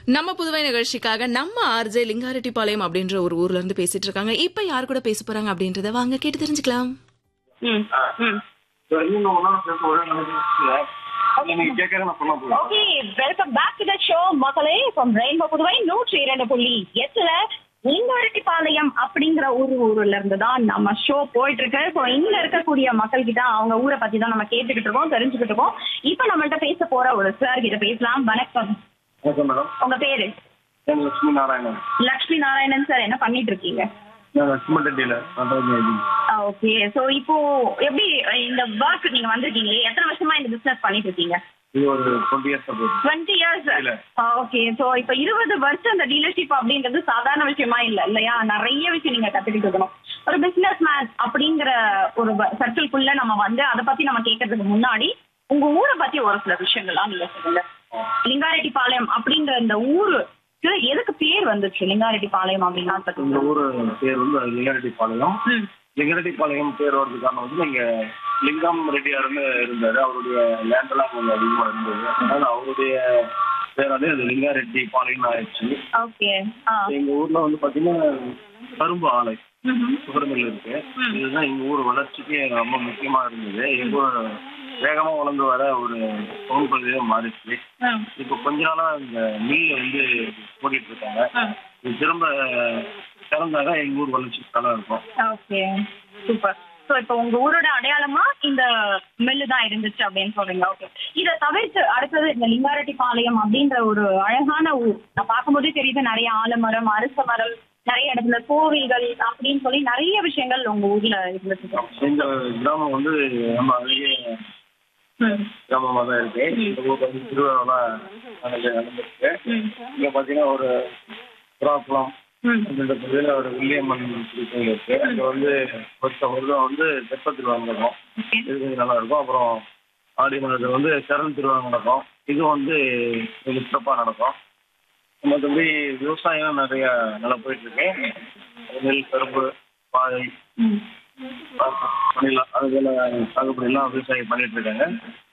நம்ம புதுவை நிகழ்ச்சிக்காக நம்ம ஆர்ஜே லிங்காரெட்டிப்பாளையம் அப்படின்ற ஒரு ஊர்ல இருந்து பேசிட்டு இருக்காங்க இப்ப யார் கூட பேச போறாங்க அப்படின்றத வாங்க கேட்டு தெரிஞ்சுக்கலாம் ம் ம் நீங்க கேட்கறது நான் சொன்னா போதும் okay welcome back to the show மக்களே ஃப்ரம் ரெயின்போ புதுவை நூற்றி இரண்டு புள்ளி எட்டுல லிங்கவரட்டிப்பாளையம் அப்படிங்கிற ஊர் ஊர்ல இருந்து தான் நம்ம ஷோ போயிட்டு இருக்கு ஸோ இங்க இருக்கக்கூடிய மக்கள் கிட்ட அவங்க ஊரை பத்தி தான் நம்ம கேட்டுக்கிட்டு இருக்கோம் தெரிஞ்சுக்கிட்டு இருக்கோம் இப்போ நம்மள்ட்ட பேச போற ஒரு சார் கிட்ட பேசலாம் வணக்கம் வணக்கம் மேடம் உங்க பேரு என் லட்சுமி நாராயணன் லக்ஷ்மி நாராயணன் சார் என்ன பண்ணிட்டு இருக்கீங்க நான் சிமெண்ட் டீலர் ஓகே சோ இப்போ எப்படி இந்த ஒர்க் நீங்க வந்திருக்கீங்க எத்தனை வருஷமா இந்த பிசினஸ் பண்ணிட்டு இருக்கீங்க இது ஒரு டுவெண்ட்டி இயர்ஸ் ஆகுது டுவெண்ட்டி இயர்ஸ் இல்ல. ஓகே சோ இப்ப இருபது வருஷம் இந்த டீலர்ஷிப் அப்படின்றது சாதாரண விஷயமா இல்ல இல்லையா நிறைய விஷயம் நீங்க கத்துக்கிட்டு இருக்கணும் ஒரு பிசினஸ் மேன் அப்படிங்கிற ஒரு சர்க்கிள்குள்ள நம்ம வந்து அதை பத்தி நம்ம கேட்கறதுக்கு முன்னாடி உங்க ஊரை பத்தி ஒரு சில விஷயங்கள்லாம் நீங்க சொல்லுங்க லிங்காரெட்டிப்பாளையம் அப்படிங்கிற இந்த ஊருக்கு எதுக்கு பேர் வந்துச்சு லிங்காரெட்டிப்பாளையம் அப்படின்னா இந்த பத்தி ஊர் பேர் வந்து லிங்கரெட்டி பாளையம் ம். லிங்கரெட்டி பாளையம் பேர் வர்றதுக்கு காரணம் வந்து இங்க லிங்கம் ரெட்டியார்னு இருந்தாரு அவருடைய லேண்ட் எல்லாம் கொஞ்சம் அதிகமா இருந்தது அதனால அவருடைய பேர் வந்து அது லிங்காரெட்டி பாளையம் ஆயிடுச்சு ஓகே ஆ எங்க ஊர்ல வந்து பாத்தீங்கன்னா கரும்பு ஆலை ம்ஹும். சுகர் மில் இருக்கு ம். இதுதான் எங்க ஊர் வளர்ச்சிக்கு ரொம்ப முக்கியமா இருந்தது எங்க ஊர் வேகமா வளர்ந்து வர ஒரு பகுதி பகுதியா மாறிடுச்சு ம். இப்போ கொஞ்ச நாளா இந்த மில் வந்து ஓடிட்டு இருக்காங்க ம். இது திரும்ப திறந்தாதான் எங்க ஊர் வளர்ச்சி நல்லா இருக்கும் ஓகே சூப்பர் சோ இப்போ உங்க ஊரோட அடையாளமா இந்த மில்லு தான் இருந்துச்சு அப்படின்னு சொல்றீங்க ஓகே இத தவிர்த்து அடுத்தது இந்த லிங்காரெட்டிப்பாளையம் அப்படின்ற ஒரு அழகான ஊர் நான் பார்க்கும்போதே தெரியுது நிறைய ஆலமரம் அரச மரம் நிறைய இடத்துல கோவில்கள் அப்படின்னு சொல்லி நிறைய விஷயங்கள் உங்க ஊர்ல இருந்துச்சு எங்க கிராமம் வந்து ரொம்ப அழகிய ம். கிராமமா தான் இருக்கு இந்த ஊர்ல வந்து திருவிழாலாம் நடந்து நடந்திருக்கு ம். இங்க பாத்தீங்கன்னா ஒரு புறாக்குளம் ம். இந்த பகுதியில ஒரு வில்லியம்மன் திருக்கோயில் இருக்கு அங்க வந்து வருஷம் வருடம் வந்து தெப்ப திருவிழா நடக்கும் Okay. இது கொஞ்சம் நல்லா இருக்கும் அப்புறம் ஆடி மாதத்துல வந்து சரண் திருவிழா நடக்கும் இது வந்து மிக சிறப்பாக நடக்கும் மற்றபடி விவசாயம் நிறைய நல்லா போயிட்டு இருக்கு நெல் கரும்பு வாழை ம். பண்ணிடலாம் அதுபோல சாகுபடி எல்லாம் விவசாயம் பண்ணிட்டு இருக்காங்க